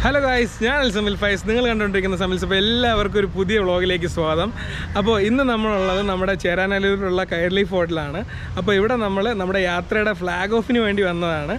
Hello guys ഞാൻ അൽസമിൽ ഫൈസ് നിങ്ങൾ കണ്ടുകൊണ്ടിരിക്കുന്ന സമിൽസ് അപ്പോൾ എല്ലാവർക്കും ഒരു പുതിയ വ്ളോഗിലേക്ക് സ്വാഗതം അപ്പോൾ ഇന്ന് നമ്മളുള്ളത് നമ്മുടെ ചേരാനല്ലൂരിലുള്ള കയർലി ഫോർട്ടിലാണ് അപ്പോൾ ഇവിടെ നമ്മൾ നമ്മുടെ യാത്രയുടെ ഫ്ലാഗ് ഓഫിന് വേണ്ടി വന്നതാണ്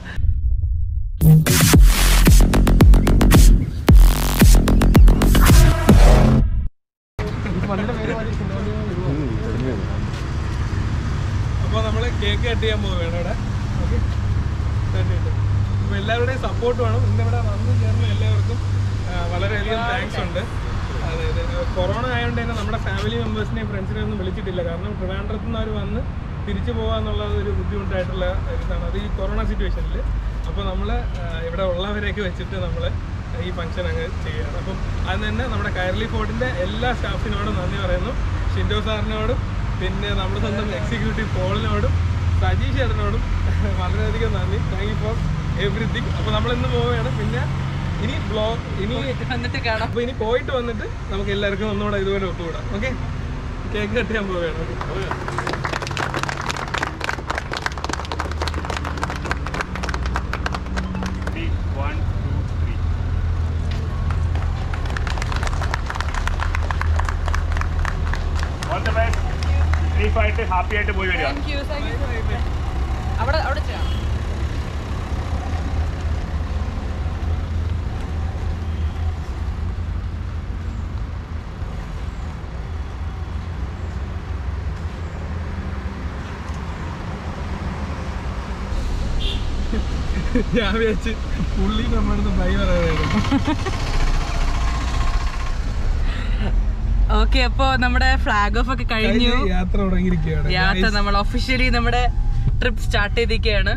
അപ്പോൾ നമ്മൾ കേക്ക് കട്ട് ചെയ്യാൻ പോവുകയാണ് ഇവിടെ ഓക്കെ അപ്പോൾ എല്ലാവരുടെയും സപ്പോർട്ട് വേണം ഇന്നിവിടെ വന്നു ചേർന്ന എല്ലാവർക്കും ആ, വളരെയധികം താങ്ക്സ് ഉണ്ട് അതായത് കൊറോണ ആയതുകൊണ്ട് തന്നെ നമ്മുടെ ഫാമിലി മെമ്പേഴ്സിനെയും ഫ്രണ്ട്സിനെയും ഒന്നും വിളിച്ചിട്ടില്ല കാരണം ട്രിവാൻഡ്രത്ത് നിന്ന് അവർ വന്ന് തിരിച്ചു പോകാന്നുള്ളത് ഒരു ബുദ്ധിമുട്ടായിട്ടുള്ള ഒരു ഇതാണ് അത് ഈ കൊറോണ സിറ്റുവേഷനിൽ അപ്പോൾ നമ്മൾ ഇവിടെ ഉള്ളവരെയൊക്കെ വെച്ചിട്ട് നമ്മൾ ഈ ഫംഗ്ഷൻ അങ്ങ് ചെയ്യുകയാണ് അപ്പം അത് തന്നെ നമ്മുടെ കയർലി ഫോർട്ടിൻ്റെ എല്ലാ സ്റ്റാഫിനോടും നന്ദി പറയുന്നു ഷിൻഡോ സാറിനോടും പിന്നെ നമ്മുടെ സ്വന്തം എക്സിക്യൂട്ടീവ് പോളിനോടും സജീഷ് ചേട്ടനോടും വളരെയധികം നന്ദി താങ്ക് യു ഫോർ എവറിത്തിങ് അപ്പോൾ നമ്മൾ ഇന്ന് പോവുകയാണ് പിന്നെ ഇനി ബ്ലോഗ് ഇനി എന്നിട്ട് കാണാം അപ്പോൾ ഇനി പോയിട്ട് വന്നിട്ട് നമുക്ക് എല്ലാവർക്കും ഒന്നുകൂടെ ഇതുപോലെ ഒത്തുകൂടാം ഓക്കെ കേക്ക് കട്ട് ചെയ്യാൻ പോവുകയാണ് okay Three, one, two, three. All the best. Safe ആയിട്ട് ഹാപ്പി ആയിട്ട് പോയി വരിക താങ്ക് യു താങ്ക് യു അവിടെ അവിടെ ചെയ്യാം ഞാൻ വിചാരിച്ച് പുള്ളി നമ്മളടുത്ത് ബൈ പറയാനായിരുന്നു ഓക്കെ അപ്പൊ നമ്മുടെ ഫ്ലാഗ് ഓഫ് ഒക്കെ കഴിഞ്ഞു കഴിഞ്ഞ് യാത്ര തുടങ്ങിയിരിക്കുകയാണ് യാത്ര നമ്മൾ ഒഫീഷ്യലി നമ്മുടെ ട്രിപ്പ് സ്റ്റാർട്ട് ചെയ്തിരിക്കുകയാണ്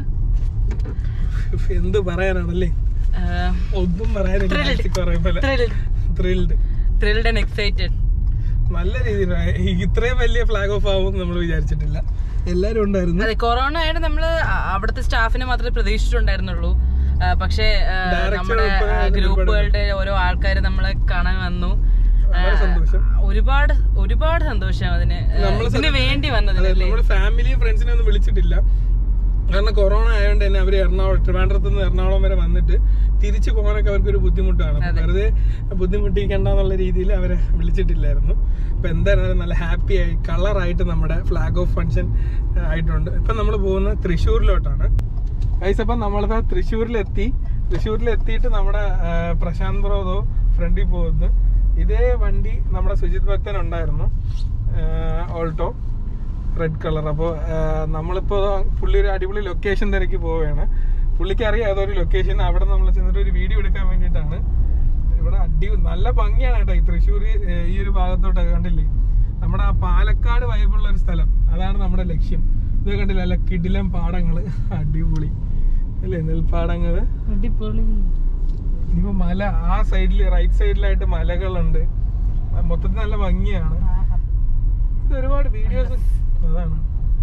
എന്ത് പറയാനാണല്ലേ ഒന്നും പറയാനില്ല Thrilled. ആക്സിക്ക് പറയും പോലെ ത്രിൽഡ് ത്രിൽഡ് ആൻഡ് എക്സൈറ്റഡ് നല്ല രീതിയിൽ ഇത്രയും വലിയ ഫ്ലാഗ് ഓഫ് ആവും നമ്മൾ വിചാരിച്ചിട്ടില്ല എല്ലാരും ഉണ്ടായിരുന്നു അതെ കൊറോണ ആയിട്ട് നമ്മള് അ- അവിടുത്തെ സ്റ്റാഫിനെ മാത്രമേ പ്രതീക്ഷിച്ചിട്ടുണ്ടായിരുന്നുള്ളൂ ആ, പക്ഷേ ആ, Director നമ്മുടെ ഉൾപ്പെടെ ആ, ഗ്രൂപ്പുകളുടെ ഓരോ ആൾക്കാർ നമ്മളെ കാണാൻ വന്നു ആ, വളരെ സന്തോഷം ഒരുപാട് ഒരുപാട് സന്തോഷം അതിന് ആ, നമ്മള് ഇതിന് വേണ്ടി അതെ, വന്നതിനല്ലേ നമ്മുടെ ഫാമിലിയും ഫ്രണ്ട്സിനെ ഒന്നും വിളിച്ചിട്ടില്ല കാരണം കൊറോണ ആയതുകൊണ്ട് തന്നെ അവര് എറണാകുളം ട്രിവാൻഡ്രത്ത് നിന്ന് എറണാകുളം വരെ വന്നിട്ട് തിരിച്ചു പോകാനൊക്കെ അവർക്ക് ഒരു ബുദ്ധിമുട്ടാണ് അപ്പൊ വെറുതെ ബുദ്ധിമുട്ടിക്കണ്ടെന്നുള്ള രീതിയിൽ അവരെ വിളിച്ചിട്ടില്ലായിരുന്നു അപ്പൊ എന്തായിരുന്നാലും നല്ല ഹാപ്പി ആയി കളറായിട്ട് നമ്മുടെ ഫ്ലാഗ് ഓഫ് ഫംഗ്ഷൻ ആയിട്ടുണ്ട് ഇപ്പൊ നമ്മൾ പോകുന്നത് തൃശ്ശൂരിലോട്ടാണ് ഗൈസ് അപ്പം നമ്മളിതാ തൃശ്ശൂരിലെത്തി തൃശ്ശൂരിലെത്തിയിട്ട് നമ്മുടെ ആ, പ്രശാന്ത് ബ്രോദോ ഫ്രണ്ടിൽ പോകുന്നു ഇതേ വണ്ടി നമ്മുടെ സുജിത് ഭക്തൻ ഉണ്ടായിരുന്നു ഓൾട്ടോ റെഡ് കളർ അപ്പോൾ നമ്മളിപ്പോൾ പുള്ളി ഒരു അടിപൊളി ലൊക്കേഷൻ തിരക്കി പോവുകയാണ് പുള്ളിക്ക് അറിയാം അതൊരു ലൊക്കേഷൻ അവിടെ നമ്മൾ ചെന്നിട്ട് ഒരു വീഡിയോ എടുക്കാൻ വേണ്ടിയിട്ടാണ് ഇവിടെ അടി നല്ല ഭംഗിയാണ് കേട്ടോ ഈ തൃശ്ശൂർ ഈ ഒരു ഭാഗത്തോട്ടൊക്കെ കണ്ടില്ലേ നമ്മുടെ ആ പാലക്കാട് വൈബുള്ള ഒരു സ്ഥലം അതാണ് നമ്മുടെ ലക്ഷ്യം ഇത് കണ്ടില്ല നല്ല കിടിലം പാടങ്ങള് അടിപൊളി അല്ലേ നെൽപ്പാടങ്ങള് ഇനിയിപ്പോ മല ആ സൈഡിൽ റൈറ്റ് സൈഡിലായിട്ട് മലകളുണ്ട് മൊത്തത്തിൽ നല്ല ഭംഗിയാണ് ഇത് ഒരുപാട് വീഡിയോസ് അതാണ്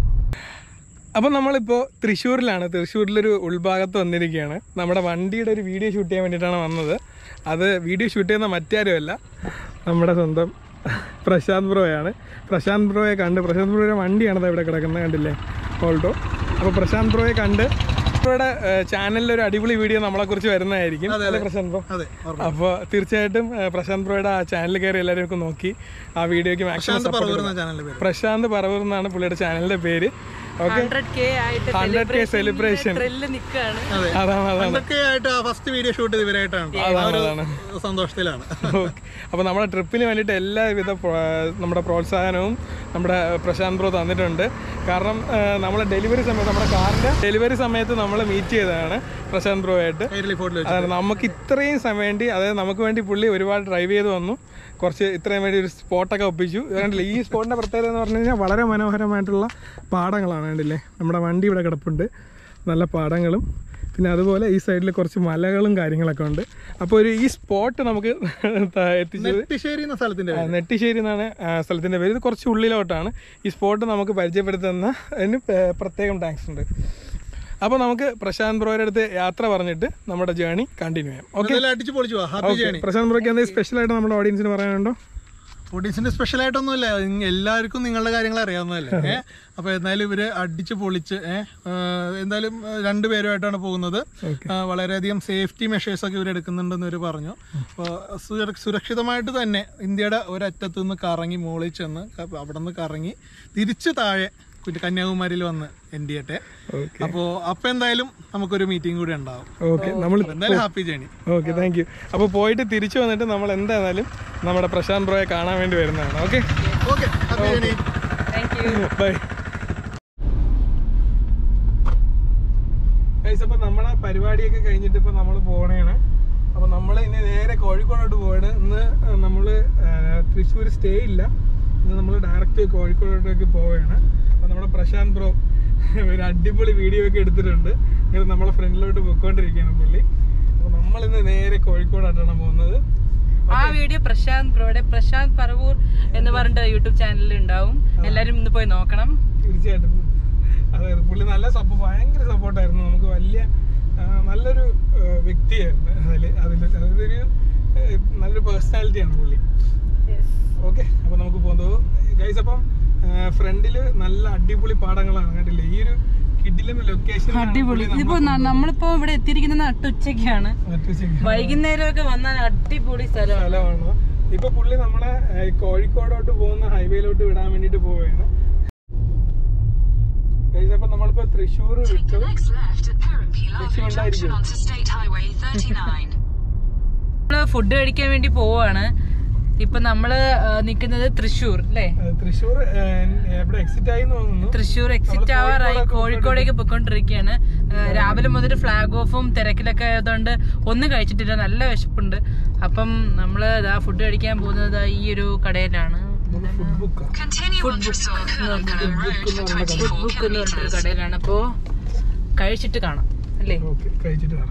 അപ്പം നമ്മളിപ്പോൾ തൃശ്ശൂരിലാണ് തൃശ്ശൂരിലൊരു ഉൾഭാഗത്ത് വന്നിരിക്കുകയാണ് നമ്മുടെ വണ്ടിയുടെ ഒരു വീഡിയോ ഷൂട്ട് ചെയ്യാൻ വേണ്ടിയിട്ടാണ് വന്നത് അത് വീഡിയോ ഷൂട്ട് ചെയ്യുന്ന മറ്റാരുമല്ല നമ്മുടെ സ്വന്തം പ്രശാന്ത് ബ്രോയാണ് പ്രശാന്ത് ബ്രോയെ കണ്ട് പ്രശാന്ത് ബ്രോയുടെ വണ്ടിയാണ് ദാ ഇവിടെ കിടക്കുന്നത് കണ്ടില്ലേ ഓൾട്ടോ അപ്പോൾ പ്രശാന്ത് ബ്രോയെ കണ്ട് ബ്രോയുടെ ചാനലിൽ ഒരു അടിപൊളി വീഡിയോ നമ്മളെക്കുറിച്ച് വരുന്നതായിരിക്കും അല്ലേ പ്രശാന്ത് ബ്രോ അതെ അപ്പോൾ തീർച്ചയായിട്ടും ഏഹ്, പ്രശാന്ത് ബ്രോയുടെ ആ ചാനൽ കയറി എല്ലാവരും ഒക്കെ നോക്കി ആ വീഡിയോയ്ക്ക് മാക്സിമം സപ്പോർട്ട് പറവൂർ എന്ന ചാനലിന്റെ പേര് പ്രശാന്ത് പറവൂർ എന്നാണ് പുള്ളിയുടെ ചാനലിന്റെ പേര് ഓക്കെ ഹൺഡ്രഡ് കെ ആയിട്ട് 100K celebration. ത്രില്ല് നിക്കാണ് അതെ അതാണ് അതാണ് അതൊക്കെ ആയിട്ട് ആ ഫസ്റ്റ് വീഡിയോ ഷൂട്ട് ചെയ്ത് ഇവരായിട്ടാണ് ആ അതാണ് ഒരു അതാണ് സന്തോഷത്തിലാണ് ഓക്കെ അപ്പോൾ നമ്മുടെ ട്രിപ്പിന് വേണ്ടിയിട്ട് എല്ലാവിധ പ്രോ- നമ്മുടെ പ്രോത്സാഹനവും നമ്മുടെ പ്രശാന്ത് ബ്രോ തന്നിട്ടുണ്ട് കാരണം നമ്മൾ ഡെലിവറി സമയത്ത് നമ്മുടെ കാറിൻ്റെ ഡെലിവറി സമയത്ത് നമ്മൾ മീറ്റ് ചെയ്തതാണ് പ്രശാന്ത് ബ്രോ ആയിട്ട് കൈരളി ഫോർട്ടിൽ വെച്ച് അതാണ് നമുക്ക് ഇത്രയും സമയം വേണ്ടി അതായത് നമുക്ക് വേണ്ടി പുള്ളി ഒരുപാട് ഡ്രൈവ് ചെയ്ത് വന്നു കുറച്ച് ഇത്രയും വേണ്ടി ഒരു സ്പോട്ടൊക്കെ ഒപ്പിച്ചു ഇത് കണ്ടില്ലേ ഈ സ്പോട്ടിൻ്റെ പ്രത്യേകത എന്ന് പറഞ്ഞു കഴിഞ്ഞാൽ വളരെ മനോഹരമായിട്ടുള്ള പാടങ്ങളാണ് കണ്ടില്ലേ നമ്മുടെ വണ്ടി ഇവിടെ കിടപ്പുണ്ട് നല്ല പാടങ്ങളും പിന്നെ അതുപോലെ ഈ സൈഡിൽ കുറച്ച് മലകളും കാര്യങ്ങളൊക്കെ ഉണ്ട് അപ്പോൾ ഒരു ഈ സ്പോട്ട് നമുക്ക് ത- എത്തിച്ചത് നെട്ടിശ്ശേരി എന്ന സ്ഥലത്തിന്റെ ആ, പേര് നെട്ടിശ്ശേരി എന്നാണ് ആ, സ്ഥലത്തിൻ്റെ പേര് ഇത് കുറച്ച് ഉള്ളിലോട്ടാണ് ഈ സ്പോട്ട് നമുക്ക് പരിചയപ്പെടുത്തുന്ന അതിന് പേ- പ്രത്യേകം താങ്ക്സ് ഉണ്ട് അപ്പോൾ നമുക്ക് പ്രശാന്ത് ബ്രോയുടെ അടുത്ത് യാത്ര പറഞ്ഞിട്ട് നമ്മുടെ ജേണി കണ്ടിന്യൂ ചെയ്യാം ഓക്കെ എന്തായാലും അടിച്ചു പൊളിച്ചു ഹാപ്പി ജേണി പ്രശാന്ത് ബ്രോയ്ക്ക് എന്തെങ്കിലും സ്പെഷ്യൽ ആയിട്ട് നമ്മുടെ ഓഡിയൻസിന് പറയാനുണ്ടോ ഫുഡീസിന്റെ സ്പെഷ്യൽ ആയിട്ടൊന്നുമില്ല ഇങ്ങ- എല്ലാവർക്കും നിങ്ങളുടെ കാര്യങ്ങൾ അറിയാവുന്നതല്ലേ ഏഹ് അപ്പൊ എന്തായാലും ഇവര് അടിച്ച് പൊളിച്ച് ഏഹ് എന്തായാലും ഏഹ്, രണ്ടുപേരുമായിട്ടാണ് പോകുന്നത് ആ, വളരെയധികം സേഫ്റ്റി മെഷേഴ്സ് ഒക്കെ ഇവർ എടുക്കുന്നുണ്ടെന്ന് ഇവർ പറഞ്ഞു അപ്പോൾ സുരക്ഷിതമായിട്ട് തന്നെ ഇന്ത്യയുടെ ഒരറ്റത്ത് നിന്ന് കറങ്ങി മുകളിൽ ചെന്ന് ക- അവിടെ നിന്ന് കറങ്ങി തിരിച്ച് താഴെ കുറ്റി- കന്യാകുമാരിയിൽ വന്ന് എൻഡ് ചെയ്യട്ടെ ഓക്കെ അപ്പോൾ അപ്പൊ എന്തായാലും നമുക്കൊരു മീറ്റിംഗ് കൂടി ഉണ്ടാവും ഓക്കെ നമ്മൾ അപ്പൊ എന്തായാലും happy journey okay thank you അപ്പോൾ പോയിട്ട് തിരിച്ചു വന്നിട്ട് നമ്മൾ എന്തായാലും നമ്മുടെ പ്രശാന്ത് ബ്രോയെ കാണാൻ വേണ്ടി വരുന്നതാണ് okay okay happy journey thank you bye അപ്പോൾ നമ്മളെ പരിപാടിയൊക്കെ കഴിഞ്ഞിട്ട് ഇപ്പോൾ നമ്മൾ പോകണേണ് അപ്പോൾ നമ്മൾ ഇനി നേരെ കോഴിക്കോടോട്ട് പോവാണ് ഇന്ന് നമ്മൾ തൃശ്ശൂർ സ്റ്റേ ഇല്ല ഇന്ന് നമ്മൾ ഡയറക്റ്റ് കോഴിക്കോടോട്ടേക്ക് പോവുകയാണ് അപ്പോൾ നമ്മുടെ പ്രശാന്ത് ബ്രോ ഒരു അടിപൊളി വീഡിയോ ഒക്കെ എടുത്തിട്ടുണ്ട് ഇങ്ങനെ നമ്മളെ ഫ്രണ്ടിലോട്ട് പോയിക്കൊണ്ടിരിക്കുകയാണ് പുള്ളി അപ്പോൾ നമ്മൾ ഇന്ന് നേരെ കോഴിക്കോടായിട്ടാണ് പോകുന്നത് ആ വീഡിയോ പ്രശാന്ത് ബ്രോയുടെ പ്രശാന്ത് പറവൂർ എന്ന് പറഞ്ഞിട്ട് യൂട്യൂബ് ചാനലിൽ ഉണ്ടാവും എല്ലാരും ഇന്ന് പോയി നോക്കണം തീർച്ചയായിട്ടും അതായത് പുള്ളി നല്ല സപ്പോർട്ട് ഭയങ്കര സപ്പോർട്ടായിരുന്നു നമുക്ക് വലിയ ആ, നല്ലൊരു ആ, വ്യക്തിയായിരുന്നു അതിൽ അതിൽ അതൊരു ആ, നല്ലൊരു പേഴ്സണാലിറ്റിയാണ് പുള്ളി ഓക്കെ അപ്പൊ നമുക്ക് പോകുന്നത് ഗൈസ് അപ്പം ഫ്രണ്ടിൽ നല്ല അടിപൊളി പാടങ്ങളാണ് കണ്ടില്ലേ ഈ ഒരു കിഡിലും ലൊക്കേഷൻ അടിപൊളി ഇതിപ്പോ ന- നമ്മളിപ്പോ ഇവിടെ എത്തിയിരിക്കുന്നത് നട്ടുച്ചയ്ക്കാണ് വൈകുന്നേരമൊക്കെ വന്നാൽ അടിപൊളി സ്ഥലമാണ് സ്ഥലമാണ് ഇപ്പൊ പുള്ളി നമ്മളെ ആ, കോഴിക്കോടോട്ട് പോകുന്ന ഹൈവേയിലോട്ട് വിടാൻ വേണ്ടിട്ട് പോവുകയാണ് ഗൈസ് അപ്പൊ നമ്മളിപ്പോ തൃശ്ശൂർ വിട്ടു Next left at Perambila Next one junction ഉണ്ടായിരിക്കും. onto State Highway 39. നമ്മള് ഫുഡ് കഴിക്കാൻ വേണ്ടി പോവാണ് ഇപ്പൊ നമ്മള് ആ, നിക്കുന്നത് തൃശ്ശൂർ അല്ലേ ആ, തൃശ്ശൂർ ആ, എവിടെ എക്സിറ്റ് ആയി എന്ന് തോന്നുന്നു തൃശ്ശൂർ എക്സിറ്റ് ആവാറായി കോഴിക്കോടേക്ക് പൊയ്ക്കൊണ്ടിരിക്കുകയാണ് ആ, രാവിലെ മുതൽ ഫ്ലാഗ് ഓഫും തിരക്കിലൊക്കെ ആയതുകൊണ്ട് ഒന്നും കഴിച്ചിട്ടില്ല നല്ല വിശപ്പുണ്ട് അപ്പം നമ്മള് ഇതാ ഫുഡ് കഴിക്കാൻ പോകുന്നത് ദാ ഈ ഒരു കടയിലാണ് food book Continue on Thrissur Kurlakala Road for 24 book എന്ന് പറഞ്ഞൊരു kilometres. കടയിലാണ് അപ്പോ കഴിച്ചിട്ട് കാണാം അല്ലേ ഓക്കെ കഴിച്ചിട്ട് കാണാം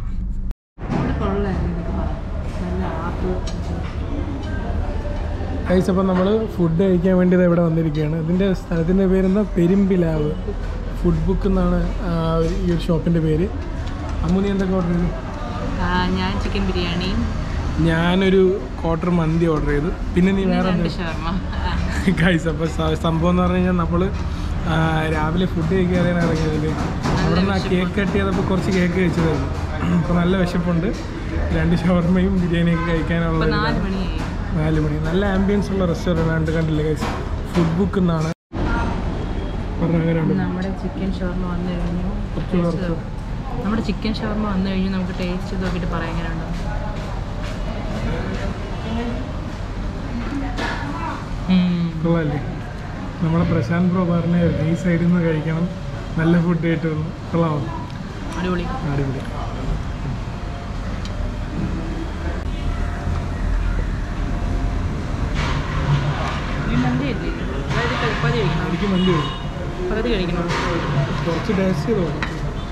കഴിച്ച് അപ്പം നമ്മൾ ഫുഡ് കഴിക്കാൻ വേണ്ടി ദേ ഇവിടെ വന്നിരിക്കുകയാണ് ഇതിൻ്റെ സ്ഥലത്തിൻ്റെ പേരെന്താ പെരുമ്പിലാവ് ഫുഡ് ബുക്ക് എന്നാണ് ആ, ഈ ഒരു ഷോപ്പിൻ്റെ പേര് അമ്മു നീ എന്തൊക്കെ ഓർഡർ ചെയ്തു ആ, ഞാൻ ചിക്കൻ ബിരിയാണി ഞാനൊരു ക്വാർട്ടർ മന്തി ഓർഡർ ചെയ്തു പിന്നെ നീ വേറെ രണ്ട് ഷവർമ കഴിച്ചു അപ്പോൾ സംഭവം എന്ന് പറഞ്ഞു കഴിഞ്ഞാൽ നമ്മൾ രാവിലെ ഫുഡ് കഴിക്കാതെയാണ് ഇറങ്ങിയത് അവിടെ നിന്ന് ആ കേക്ക് കട്ട് ചെയ്തപ്പോൾ കുറച്ച് കേക്ക് കഴിച്ചതായിരുന്നു അപ്പോൾ നല്ല വിശപ്പുണ്ട് രണ്ട് ഷവർമയും ബിരിയാണിയൊക്കെ കഴിക്കാനുള്ള ഇപ്പൊ ഒരു നാല് ഇതാണ്. മണിയായി നാല് മണി നല്ല ആംബിയൻസ് ഉള്ള റെസ്റ്റോറൻ്റ് ആണ് കണ്ടില്ലേ ഗൈസ് ഫുഡ് ബുക്ക് എന്നാണ് പറഞ്ഞു അങ്ങനെ ഉണ്ട് നമ്മുടെ ചിക്കൻ ഷവർമ വന്നു കഴിഞ്ഞു കുറച്ച് Taste കുറച്ച്. ചെയ്ത് നമ്മുടെ ചിക്കൻ ഷവർമ വന്നു കഴിഞ്ഞു നമുക്ക് ടേസ്റ്റ് ചെയ്ത് നോക്കിയിട്ട് പറയാൻ എങ്ങനെ ഉണ്ടോ കൊള്ളാല്ലേ നമ്മളെ പ്രശാന്ത് ബ്രോ പറഞ്ഞ ഈ സൈഡിൽ നിന്ന് കഴിക്കണം നല്ല ഫുഡ് കിട്ടുമെന്ന് കൊള്ളാമോ അടിപൊളി അടിപൊളി ഈ മന്തി ഇല്ലേ അതായത് പകുതി കഴിക്കണം എനിക്ക് മന്തി വരും പകുതി കഴിക്കണം കുറച്ച് ടേസ്റ്റ് ചെയ്ത് നോക്കാം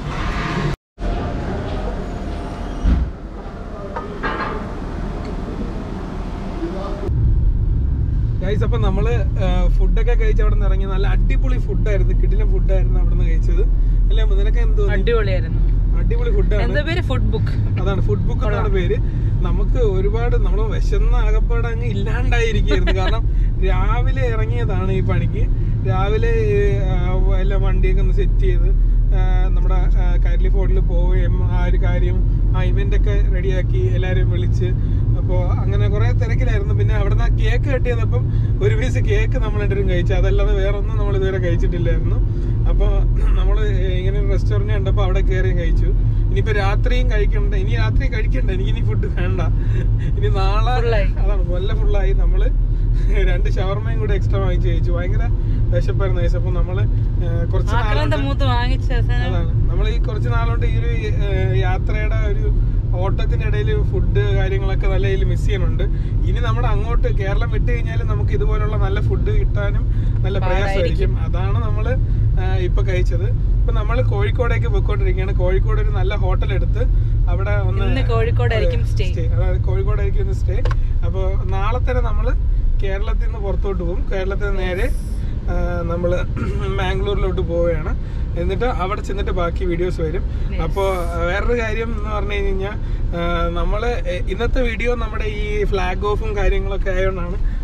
ഗൈസ് അപ്പം നമ്മള് ഫുഡൊക്കെ കഴിച്ച് അവിടെ നിന്ന് ഇറങ്ങി നല്ല അടിപൊളി ഫുഡായിരുന്നു കിടിലം ഫുഡായിരുന്നു അവിടെ നിന്ന് കഴിച്ചത് അല്ലേ നിനക്ക് എന്ത് തോന്നി? അടിപൊളിയായിരുന്നു അടിപൊളി ഫുഡാണ് എന്താ പേര് ഫുഡ് ബുക്ക് അതാണ് ഫുഡ് ബുക്ക് എന്നാണ് പേര് നമുക്ക് ഒരുപാട് നമ്മൾ വിശന്ന ആകപ്പാട് അങ്ങ് ഇല്ലാണ്ടായിരിക്കുകയായിരുന്നു കാരണം രാവിലെ ഇറങ്ങിയതാണ് ഈ പണിക്ക് രാവിലെ ആ, എല്ലാം വണ്ടിയൊക്കെ ഒന്ന് സെറ്റ് ചെയ്ത് ആ, നമ്മുടെ കരലി ഫോർട്ടിൽ പോവുകയും ആ ഒരു കാര്യം ആ ഇവന്റ് ഒക്കെ റെഡിയാക്കി എല്ലാവരെയും വിളിച്ച് അപ്പോൾ അങ്ങനെ കുറെ തിരക്കിലായിരുന്നു പിന്നെ അവിടെ നിന്ന് കേക്ക് കട്ട് ചെയ്തപ്പം ഒരു പീസ് കേക്ക് നമ്മൾ രണ്ടുപേരും കഴിച്ചു അതല്ലാതെ വേറെ ഒന്നും നമ്മൾ ഇതുവരെ കഴിച്ചിട്ടില്ലായിരുന്നു അപ്പോൾ നമ്മൾ ഇങ്ങനെ ഒരു റെസ്റ്റോറൻറ്റ് കണ്ടപ്പോൾ അവിടെ കയറി കഴിച്ചു ഇനിയിപ്പോൾ രാത്രിയും കഴിക്കണ്ട ഇനി രാത്രി കഴിക്കണ്ട എനിക്ക് ഇനി ഫുഡ് വേണ്ട ഇനി നാളെ Full-ആയി. അതാണ് കൊല്ല ഫുള്ളായി നമ്മൾ രണ്ട് ഷവർമയും കൂടെ എക്സ്ട്രാ വാങ്ങിച്ച് കഴിച്ചു ഭയങ്കര വിശപ്പായിരുന്നു കഴിച്ചു അപ്പോൾ നമ്മൾ കുറച്ച് ആക്രാന്ത നാളുകൊണ്ട് മൂത്ത് വാങ്ങിച്ച അവസാനം അതാണ് നമ്മൾ ഈ കുറച്ച് നാളുകൊണ്ട് ഈ ഒരു ഏഹ്, യാത്രയുടെ ഒരു ഓട്ടത്തിന്റെ ഇടയിൽ ഫുഡ് കാര്യങ്ങളൊക്കെ നല്ല രീതിയിൽ മിസ് ചെയ്യുന്നുണ്ട് ഇനി നമ്മുടെ അങ്ങോട്ട് കേരളം വിട്ട് കഴിഞ്ഞാൽ നമുക്ക് ഇതുപോലുള്ള നല്ല ഫുഡ് കിട്ടാനും നല്ല പ്രയാസമായിരിക്കും അതാണ് നമ്മൾ ഇപ്പൊ കഴിച്ചത് ഇപ്പൊ നമ്മൾ കോഴിക്കോടേക്ക് പോയിക്കൊണ്ടിരിക്കുകയാണ് കോഴിക്കോട് ഒരു നല്ല ഹോട്ടൽ എടുത്ത് അവിടെ ഒന്ന് ഇന്ന് കോഴിക്കോടായിരിക്കും stay. stay. അതായത് കോഴിക്കോടായിരിക്കും ഇന്ന് സ്റ്റേ അപ്പോൾ നാളെ തന്നെ നമ്മൾ കേരളത്തിൽ നിന്ന് പുറത്തോട്ട് പോകും കേരളത്തിൽ നിന്ന് നേരെ നമ്മൾ മാംഗ്ലൂരിലോട്ട് പോവുകയാണ് എന്നിട്ട് അവിടെ ചെന്നിട്ട് ബാക്കി വീഡിയോസ് വരും അപ്പോൾ വേറൊരു കാര്യം എന്ന് പറഞ്ഞു കഴിഞ്ഞാൽ നമ്മൾ ഇന്നത്തെ വീഡിയോ നമ്മുടെ ഈ ഫ്ലാഗ് ഓഫും കാര്യങ്ങളൊക്കെ ആയതുകൊണ്ടാണ്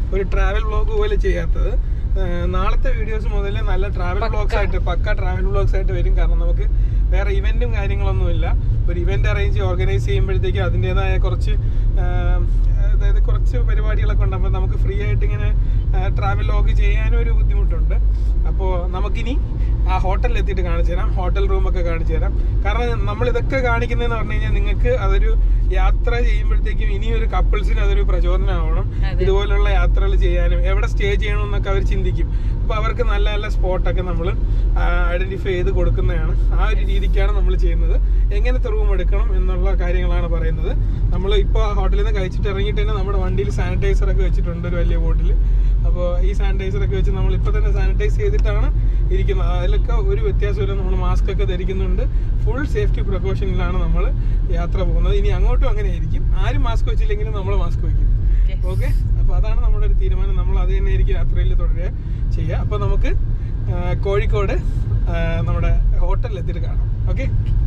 ഒരു ട്രാവൽ വ്ളോഗ് പോലെ ചെയ്യാത്തത് ആ, നാളത്തെ വീഡിയോസ് മുതൽ നല്ല ട്രാവൽ വ്ളോഗ്സ് ആയിട്ട് പക്ക ട്രാവൽ വ്ളോഗ്സ് ആയിട്ട് വരും കാരണം നമുക്ക് വേറെ ഇവന്റും കാര്യങ്ങളൊന്നുമില്ല ഒരു ഇവന്റ് അറേഞ്ച് ഓർഗനൈസ് ചെയ്യുമ്പോഴത്തേക്കും അതിൻ്റെതായ കുറച്ച് ആ, അതായത് കുറച്ച് പരിപാടികളൊക്കെ ഉണ്ട് അപ്പോൾ നമുക്ക് ഫ്രീ ആയിട്ട് ഇങ്ങനെ ട്രാവൽ ലോഗ് ചെയ്യാനും ഒരു ബുദ്ധിമുട്ടുണ്ട് അപ്പോൾ നമുക്കിനി ആ ഹോട്ടലിൽ എത്തിയിട്ട് കാണിച്ചു തരാം ഹോട്ടൽ റൂമൊക്കെ കാണിച്ചു തരാം കാരണം നമ്മൾ ഇതൊക്കെ കാണിക്കുന്നതെന്ന് പറഞ്ഞു കഴിഞ്ഞാൽ നിങ്ങൾക്ക് അതൊരു യാത്ര ചെയ്യുമ്പോഴത്തേക്കും ഇനി ഒരു കപ്പിൾസിന് അതൊരു പ്രചോദനമാവണം ഇതുപോലുള്ള യാത്രകൾ ചെയ്യാനും എവിടെ സ്റ്റേ ചെയ്യണമെന്നൊക്കെ അവർ ചിന്തിക്കും അപ്പോൾ അവർക്ക് നല്ല നല്ല സ്പോട്ടൊക്കെ നമ്മൾ ഐഡന്റിഫൈ ചെയ്ത് കൊടുക്കുന്നതാണ് ആ ഒരു രീതിക്കാണ് നമ്മൾ ചെയ്യുന്നത് എങ്ങനത്തെ റൂം എടുക്കണം എന്നുള്ള കാര്യങ്ങളാണ് പറയുന്നത് നമ്മൾ ഇപ്പോൾ ആ ഹോട്ടലിൽ നിന്ന് കഴിച്ചിട്ട് ഇറങ്ങിയിട്ട് തന്നെ നമ്മുടെ വണ്ടിയിൽ സാനിറ്റൈസർ ഒക്കെ വെച്ചിട്ടുണ്ട് ഒരു വലിയ ബോട്ടിൽ അപ്പോൾ ഈ സാനിറ്റൈസർ ഒക്കെ വെച്ച് നമ്മൾ ഇപ്പോൾ തന്നെ സാനിറ്റൈസ് ചെയ്തിട്ടാണ് ഇരിക്കുന്നത് അതിലൊക്കെ ഒരു വ്യത്യാസമില്ല നമ്മൾ മാസ്ക് ഒക്കെ ധരിക്കുന്നുണ്ട് ഫുൾ സേഫ്റ്റി പ്രിക്കോഷനിലാണ് നമ്മൾ യാത്ര പോകുന്നത് ഇനി അങ്ങോട്ടും അങ്ങനെ ആയിരിക്കും ആരും മാസ്ക് വെച്ചില്ലെങ്കിലും നമ്മൾ മാസ്ക് വയ്ക്കും ഓക്കെ അപ്പോൾ അതാണ് നമ്മുടെ ഒരു തീരുമാനം നമ്മൾ അത് തന്നെ ആയിരിക്കും യാത്രയിൽ തുടരുക ചെയ്യുക അപ്പോൾ നമുക്ക് ആ, കോഴിക്കോട് ആ, നമ്മുടെ ഹോട്ടലിൽ എത്തിയിട്ട് കാണാം ഓക്കെ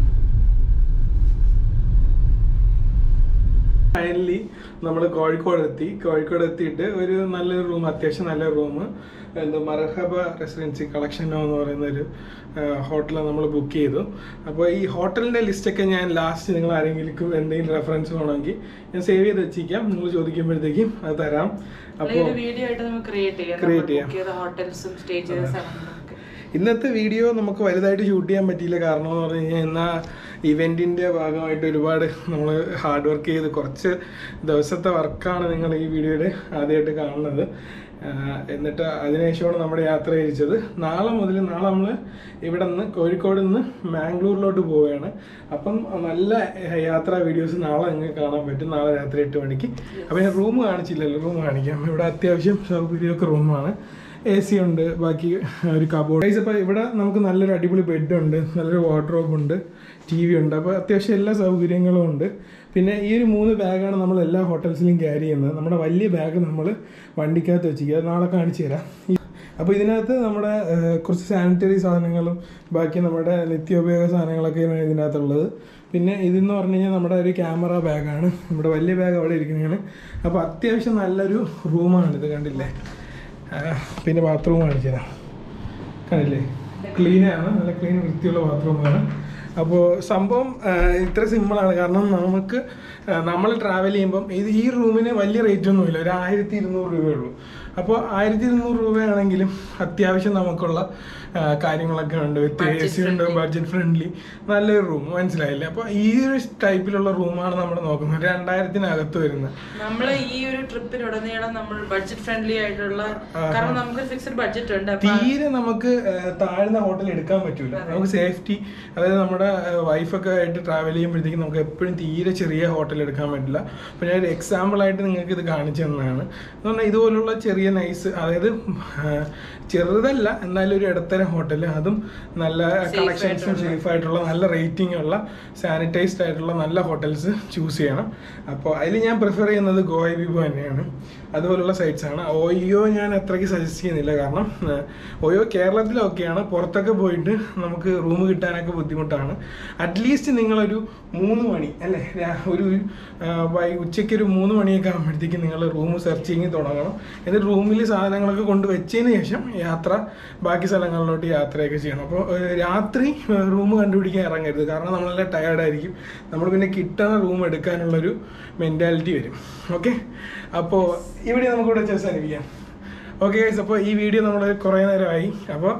ഫൈനലി നമ്മൾ കോഴിക്കോട് എത്തി കോഴിക്കോട് എത്തിയിട്ട് ഒരു നല്ലൊരു റൂം അത്യാവശ്യം നല്ല റൂം എന്താ മർഹബ റെസിഡൻസി കളക്ഷനോ എന്ന് പറയുന്ന ഒരു ഹോട്ടൽ നമ്മൾ ബുക്ക് ചെയ്തു അപ്പോൾ ഈ ഹോട്ടലിൻ്റെ ലിസ്റ്റൊക്കെ ഞാൻ ലാസ്റ്റ് നിങ്ങൾ ആരെങ്കിലും എന്തെങ്കിലും റെഫറൻസ് വേണമെങ്കിൽ ഞാൻ സേവ് ചെയ്ത് വെച്ചിരിക്കാം നിങ്ങൾ ചോദിക്കുമ്പോഴത്തേക്കും അത് തരാം അപ്പോൾ ഒരു വീഡിയോ ആയിട്ട് നമുക്ക് ക്രിയേറ്റ് ചെയ്യാം Create ചെയ്യാം. ബുക്ക് ചെയ്ത ഹോട്ടൽസും സ്റ്റേ ചെയ്ത സ്ഥലങ്ങളൊക്കെ ഇന്നത്തെ വീഡിയോ നമുക്ക് വലുതായിട്ട് ഷൂട്ട് ചെയ്യാൻ പറ്റിയില്ല കാരണം എന്ന് പറഞ്ഞു കഴിഞ്ഞാൽ എന്നാൽ ഇവൻറ്റിൻ്റെ ഭാഗമായിട്ട് ഒരുപാട് നമ്മൾ ഹാർഡ് വർക്ക് ചെയ്ത് കുറച്ച് ദിവസത്തെ വർക്കാണ് നിങ്ങൾ ഈ വീഡിയോയിൽ ആദ്യമായിട്ട് കാണുന്നത് ആഹ് എന്നിട്ട് അതിനുശേഷമാണ് നമ്മുടെ യാത്ര തിരിച്ചത് നാളെ മുതൽ നാളെ നമ്മൾ ഇവിടെ നിന്ന് കോഴിക്കോട് നിന്ന് മാംഗ്ലൂരിലോട്ട് പോവുകയാണ് അപ്പം നല്ല യാത്രാ വീഡിയോസ് നാളെ നിങ്ങൾക്ക് കാണാൻ പറ്റും നാളെ രാത്രി എട്ട് മണിക്ക് അപ്പം ഞാൻ റൂം കാണിച്ചില്ലല്ലോ റൂം കാണിക്കാം ഇവിടെ അത്യാവശ്യം സൗകര്യമൊക്കെ റൂമാണ് എ സി ഉണ്ട് ബാക്കി ഒരു കബോർഡ് ഇപ്പോൾ ഇവിടെ നമുക്ക് നല്ലൊരു അടിപൊളി ബെഡ് ഉണ്ട് നല്ലൊരു വാർഡ്രോബ് ഉണ്ട് ടി വി ഉണ്ട് അപ്പോൾ അത്യാവശ്യം എല്ലാ സൗകര്യങ്ങളും ഉണ്ട് പിന്നെ ഈ ഒരു മൂന്ന് ബാഗാണ് നമ്മൾ എല്ലാ ഹോട്ടൽസിലും ക്യാരി ചെയ്യുന്നത് നമ്മുടെ വലിയ ബാഗ് നമ്മൾ വണ്ടിക്കകത്ത് വെച്ചിരിക്കുക അത് നാളെ കാണിച്ചു തരാം അപ്പോൾ ഇതിനകത്ത് നമ്മുടെ ഏഹ്, കുറച്ച് സാനിറ്ററി സാധനങ്ങളും ബാക്കി നമ്മുടെ നിത്യോപയോഗ സാധനങ്ങളൊക്കെയാണ് ഇതിനകത്തുള്ളത് പിന്നെ ഇതെന്ന് പറഞ്ഞു കഴിഞ്ഞാൽ നമ്മുടെ ഒരു ക്യാമറ ബാഗാണ് നമ്മുടെ വലിയ ബാഗ് അവിടെ ഇരിക്കുന്നതാണ് അപ്പോൾ അത്യാവശ്യം നല്ലൊരു റൂമാണ് ഇത് കണ്ടില്ലേ ആ, പിന്നെ ബാത്റൂം കാണിച്ചു തരാം കണ്ടില്ലേ ക്ലീനാണ് നല്ല ക്ലീൻ വൃത്തിയുള്ള ബാത്റൂമാണ് അപ്പോൾ സംഭവം ആ, ഇത്ര സിമ്പിളാണ് കാരണം നമുക്ക് നമ്മൾ ട്രാവൽ ചെയ്യുമ്പം ഇത് ഈ റൂമിന് വലിയ റേറ്റ് ഒന്നുമില്ല ഒരു ആയിരത്തി ഇരുന്നൂറ് രൂപയേ ഉള്ളൂ അപ്പോൾ ആയിരത്തി ഇരുന്നൂറ് രൂപയാണെങ്കിലും അത്യാവശ്യം നമുക്കുള്ള ആ, കാര്യങ്ങളൊക്കെ ഉണ്ട് വിത്ത് എ സി ഉണ്ട് ബഡ്ജറ്റ് ഫ്രണ്ട്ലി നല്ലൊരു റൂം മനസ്സിലായില്ലേ അപ്പോൾ ഈ ഒരു ടൈപ്പിലുള്ള റൂമാണ് നമ്മൾ നോക്കുന്നത് രണ്ടായിരത്തിനകത്ത് വരുന്നത് നമ്മൾ ഈ ഒരു ട്രിപ്പിനുടനീളം നമ്മൾ ബഡ്ജറ്റ് ഫ്രണ്ട്ലി ആയിട്ടുള്ള കാരണം നമുക്ക് ഫിക്സഡ് ബഡ്ജറ്റ് ഉണ്ട് അപ്പൊ തീരെ നമുക്ക് ഏഹ്, താഴ്ന്ന ഹോട്ടൽ എടുക്കാൻ പറ്റൂല നമുക്ക് സേഫ്റ്റി അതായത് നമ്മുടെ വൈഫൊക്കെ ആയിട്ട് ട്രാവൽ ചെയ്യുമ്പോഴത്തേക്കും നമുക്ക് എപ്പോഴും തീരെ ചെറിയ ഹോട്ടൽ എടുക്കാൻ പറ്റില്ല അപ്പോൾ ഞാൻ ഒരു എക്സാമ്പിൾ ആയിട്ട് നിങ്ങൾക്ക് ഇത് കാണിച്ചു തന്നതാണ് എന്ന് പറഞ്ഞാൽ ഇതുപോലുള്ള ചെറിയ നൈസ് അതായത് ഏഹ്, ചെറുതല്ല എന്നാലും ഒരു ഇടത്തരം ഹോട്ടൽ അതും നല്ല കളക്ഷൻസും സേഫ് ആയിട്ടുള്ള നല്ല റേറ്റിംഗ് ഉള്ള സാനിറ്റൈസ്ഡ് ആയിട്ടുള്ള നല്ല ഹോട്ടൽസ് ചൂസ് ചെയ്യണം അപ്പോൾ അതിൽ ഞാൻ പ്രിഫർ ചെയ്യുന്നത് ഗോയ വിഭോ തന്നെയാണ് അതുപോലുള്ള സൈറ്റ്സ് ആണ് ഓയോ ഞാൻ അത്രയ്ക്ക് സജസ്റ്റ് ചെയ്യുന്നില്ല കാരണം ഏഹ്, ഓയോ കേരളത്തിലൊക്കെയാണ് പുറത്തൊക്കെ പോയിട്ട് നമുക്ക് റൂം കിട്ടാനൊക്കെ ബുദ്ധിമുട്ടാണ് അറ്റ്ലീസ്റ്റ് നിങ്ങളൊരു മൂന്ന് മണി അല്ലേ രാ- ഒരു ആഹ്, വൈ ഉച്ചയ്ക്ക് ഒരു മൂന്ന് മണിയൊക്കെ ആകുമ്പോഴത്തേക്ക് നിങ്ങൾ റൂം സെർച്ചിങ് തുടങ്ങണം എന്നിട്ട് റൂമിൽ സാധനങ്ങളൊക്കെ കൊണ്ട് വെച്ചതിന് ശേഷം യാത്ര ബാക്കി സ്ഥലങ്ങളിലോട്ട് യാത്രയൊക്കെ ചെയ്യണം അപ്പോൾ ഏഹ്, രാത്രി റൂം കണ്ടുപിടിക്കാൻ ഇറങ്ങരുത് കാരണം നമ്മളെല്ലാം ടയേർഡായിരിക്കും നമ്മൾ പിന്നെ കിട്ടുന്ന റൂം എടുക്കാനുള്ളൊരു മെൻറ്റാലിറ്റി വരും ഓക്കെ അപ്പോൾ ഇവിടെ നമുക്കിവിടെ വെച്ച് അവസാനിപ്പിക്കാം ഓക്കെ ഗൈസ് അപ്പോൾ ഈ വീഡിയോ നമ്മൾ കുറേ നേരമായി അപ്പോൾ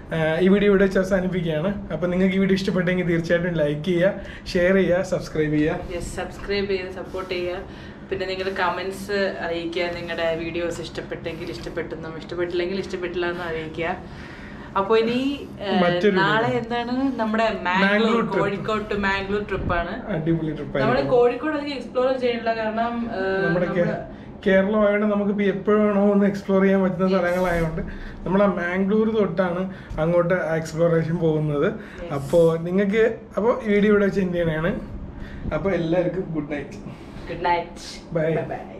ഈ വീഡിയോ ഇവിടെ വെച്ച് അവസാനിപ്പിക്കുകയാണ് അപ്പോൾ നിങ്ങൾക്ക് ഈ വീഡിയോ ഇഷ്ടപ്പെട്ടെങ്കിൽ തീർച്ചയായിട്ടും ലൈക്ക് ചെയ്യുക ഷെയർ ചെയ്യുക സബ്സ്ക്രൈബ് ചെയ്യുക യെസ് സബ്സ്ക്രൈബ് ചെയ്ത് സപ്പോർട്ട് ചെയ്യുക പിന്നെ നിങ്ങൾ കമന്റ്സ് അറിയിക്കുക നിങ്ങളുടെ വീഡിയോസ് ഇഷ്ടപ്പെട്ടെങ്കിൽ ഇഷ്ടപ്പെട്ടെന്നും ഇഷ്ടപ്പെട്ടില്ലെങ്കിൽ ഇഷ്ടപ്പെട്ടില്ല എന്നും അറിയിക്കുക അപ്പോൾ ഇനി ഏഹ്, മറ്റൊരു നാളെ video. എന്താണ് നമ്മുടെ മാംഗ്ലൂർ മാംഗ്ലൂർ trip. കോഴിക്കോട് ടു മാംഗ്ലൂർ ട്രിപ്പാണ് അടിപൊളി നമ്മൾ ട്രിപ്പായിരുന്നു കോഴിക്കോട് അധികം എക്സ്പ്ലോർ ചെയ്യണില്ല കാരണം ഏഹ്, നമ്മുടെ കേ- നമ്മള് കേരളം ആയതുകൊണ്ട് നമുക്ക് ഇപ്പോൾ എപ്പോഴും വേണോ ഒന്ന് എക്സ്പ്ലോർ ചെയ്യാൻ പറ്റുന്ന സ്ഥലങ്ങളായതുകൊണ്ട് നമ്മൾ ആ മാംഗ്ലൂർ തൊട്ടാണ് അങ്ങോട്ട് എക്സ്പ്ലോറേഷൻ പോകുന്നത് അപ്പോൾ നിങ്ങൾക്ക് അപ്പോൾ ഈ വീഡിയോ ഇവിടെ വെച്ച് എന്ത് ചെയ്യണതാണ് അപ്പോൾ എല്ലാവർക്കും good night good night Bye. By